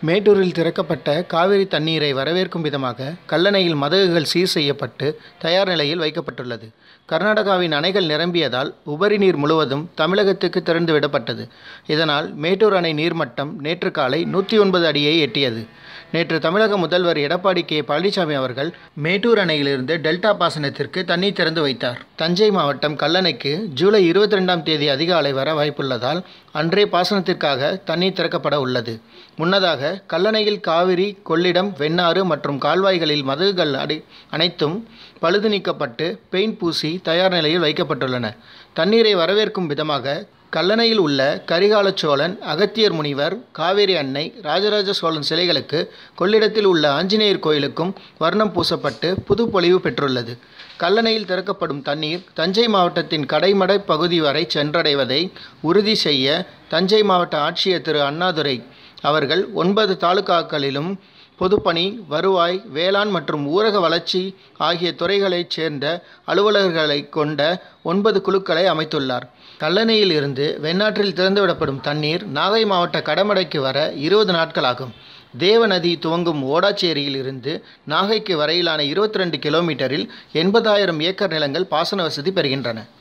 மேட்டூரில் திறக்கப்பட்ட காவிரி தண்ணீரை வரவேற்கும் விதமாக கல்லணையில் மதகுகள் சீர் செய்யப்பட்டு தயார் நிலையில் வைக்கப்பட்டுள்ளது கர்நாடகாவின் அணைகள் நிரம்பியதால் உபரி நீர் முழுவதும் தமிழகத்துக்கு திறந்து விடப்பட்டது இதனால் மேட்டூர் அணை நீர்மட்டம் நேற்று காலை நூற்றி ஒன்பது அடியை எட்டியது நேற்று தமிழக முதல்வர் எடப்பாடி கே பழனிசாமி அவர்கள் மேட்டூர் அணையிலிருந்து டெல்டா பாசனத்திற்கு தண்ணீர் திறந்து வைத்தார் தஞ்சை மாவட்டம் கல்லணைக்கு ஜூலை இருபத்தி ரெண்டாம் தேதி அதிகாலை வர வாய்ப்புள்ளதால் அன்றே பாசனத்திற்காக தண்ணீர் திறக்கப்பட உள்ளது முன்னதாக கல்லணையில் காவிரி கொள்ளிடம் வெண்ணாறு மற்றும் கால்வாய்களில் மதகுகள் அடை அனைத்தும் பழுது நீக்கப்பட்டு பெயிண்ட் பூசி தயார் நிலையில் வைக்கப்பட்டுள்ளன தண்ணீரை வரவேற்கும் விதமாக கல்லணையில் உள்ள கரிகால சோழன் அகத்தியர் முனிவர் காவேரி அன்னை ராஜராஜ சோழன் சிலைகளுக்கு கொள்ளிடத்தில் உள்ள ஆஞ்சநேயர் கோயிலுக்கும் வர்ணம் பூசப்பட்டு புதுப்பொலிவு பெற்றுள்ளது கல்லணையில் திறக்கப்படும் தண்ணீர் தஞ்சை மாவட்டத்தின் கடைமடை பகுதி வரை சென்றடைவதை உறுதி செய்ய தஞ்சை மாவட்ட ஆட்சியர் திரு அண்ணாதுரை அவர்கள் ஒன்பது தாலுகாக்களிலும் பொதுப்பணி வருவாய் வேளாண் மற்றும் ஊரக வளர்ச்சி ஆகிய துறைகளைச் சேர்ந்த அலுவலர்களை கொண்ட ஒன்பது குழுக்களை அமைத்துள்ளார் கல்லணையில் இருந்து வெண்ணாற்றில் திறந்துவிடப்படும் தண்ணீர் நாகை மாவட்ட கடமடைக்கு வர இருபது நாட்கள் ஆகும் தேவநதி துவங்கும் ஓடாச்சேரியில் இருந்து நாகைக்கு வரையிலான இருபத்தி ரெண்டு கிலோமீட்டரில் எண்பதாயிரம் ஏக்கர் நிலங்கள் பாசன வசதி பெறுகின்றன